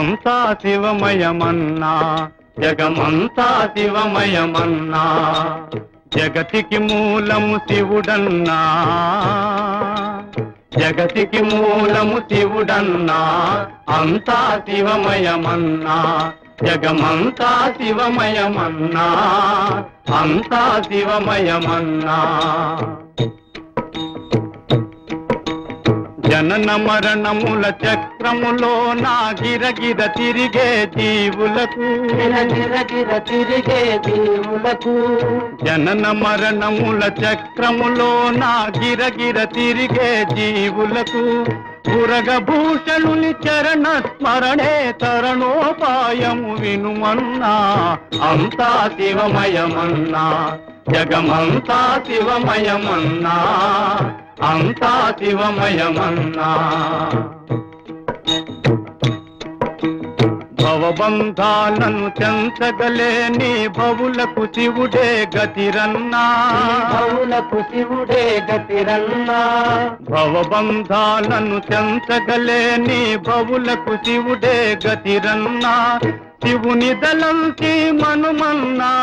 అంతా శివమయమన్నా జగమంతా శివమయమన్నా జగతికి మూలము శివుడన్నా జగతికి మూలము శివుడన్నా అంతా శివమయమన్నా జగమంతా శివమయమన్నా అంతా శివమయమన్నా జనన మరణముల చక్రములో నా గిరగిర తిరిగే జీవులకు గిర గిర గిర తిరిగే జీవులకు జనన మరణముల చక్రములో నా గిరగిర తిరిగే జీవులకు పురగభూషణుని చరణ స్మరణే తరణోపాయము వినుమన్నా అంతా శివమయమన్నా జగమంతా శివమయమన్నా అంతా శివమయమన్నా భవబంధాలను చెంచగలేని భవులకు శివుడే గతిరన్నా భవులకు శివుడే గతిరన్నా భవబంధాలను చెంచగలేని భవులకు శివుడే గతిరన్నా శివుని దళంచి మనుమన్నా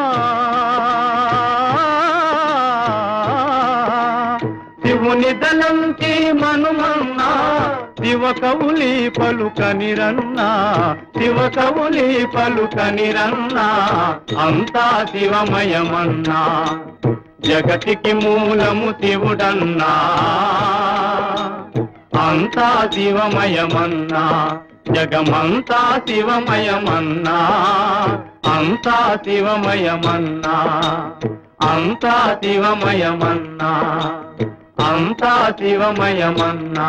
శివుని దళంచి మనుమన్నా శివ కవులి పలుకనిరన్నా శివ కవులి పలుకనిరన్నా అంతా శివమయమన్నా జగతికి మూలము శివుడన్నా అంతా శివమయమన్నా జగమంతా శివమయమన్నా అంతా శివమయమన్నా అంతా శివమయమన్నా అంతా శివమయమన్నా